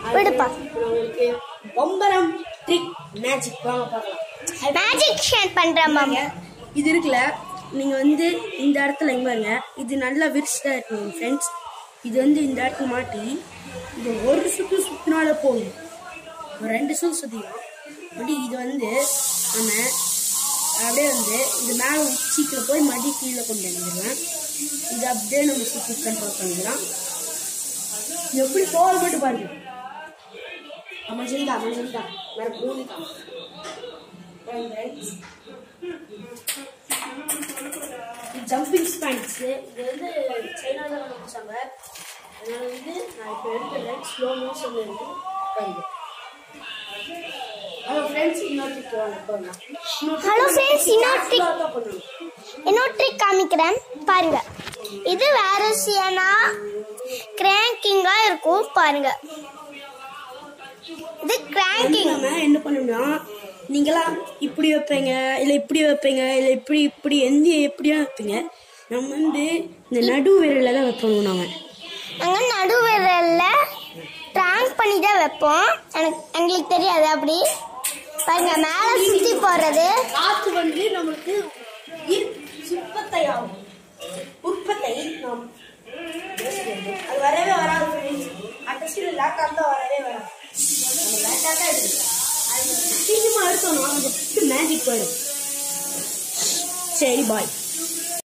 விடுப்பா இப்போ நான் உங்களுக்கு பம்பரம் ட்ரிக் மேஜிக் வாங்க பார்க்கலாம் மேஜிக் ஷேர் பண்றேன் மாமா இது இருக்குல்ல நீங்க வந்து இந்த இடத்துல இங்க பாருங்க இது நல்லா விரிச்சுதான் இருக்கும் ஃப்ரெண்ட்ஸ் இது வந்து இந்த இடத்துல மாட்டி இது ஒரு சுத்து சுத்தினால போகும் ஒரு ரெண்டு சுத்து சுத்திடும் அப்படி இது வந்து நம்ம அப்படியே வந்து இது மேலே உச்சிக்கில் போய் மடி கீழே கொண்டு வந்துடலாம் இது அப்படியே நம்ம சுற்றி கண்ட்ரோல் பண்ணிக்கலாம் இது எப்படி போல் மட்டும் பாருங்க அமைஞ்சிருந்தா அமைஞ்சிருந்தா வேற பூமிக்கா ஜம்பிங் ஸ்பேண்ட்ஸ் இது வந்து சைனால கண்டுபிடிச்சாங்க அதனால வந்து நான் இப்போ எடுக்கிறேன் ஸ்லோ மோஷன்ல இருக்கு பாருங்க ஹலோ ஃப்ரெண்ட்ஸ் இன்னொருத்துக்கு வாங்க போகலாம் Hello friends, இன்னொரு trick. பண்ணணும் இன்னொரு ட்ரிக் காமிக்கிறேன் பாருங்க இது வேற சியனா கிராங்கிங்கா இருக்கும் பாருங்க இது கிராங்கிங் நம்ம என்ன பண்ணணும்னா நீங்களாம் இப்படி வைப்பீங்க இல்லை இப்படி வைப்பீங்க இல்லை இப்படி இப்படி எந்த எப்படியா வைப்பீங்க நம்ம வந்து இந்த நடு விரல தான் வைப்போம் நாம நாங்க நடுவிரல்ல ட்ராங்க் பண்ணி தான் வைப்போம் எனக்கு எங்களுக்கு தெரியாது அப்படி பாருங்க மேல சுத்தி போறது காற்று வந்து நம்மளுக்கு சிற்பத்தை ஆகும் உற்பத்தை நாம் அது வரவே வராது friends. அடுத்த சீரியல் லேட்டாக தான் வரவே வராது நம்ம லேட்டாக தான் இருக்கு அது சீக்கிரமாக எடுத்தோம்னா அது மேஜிக் போயிடும் சரி பாய்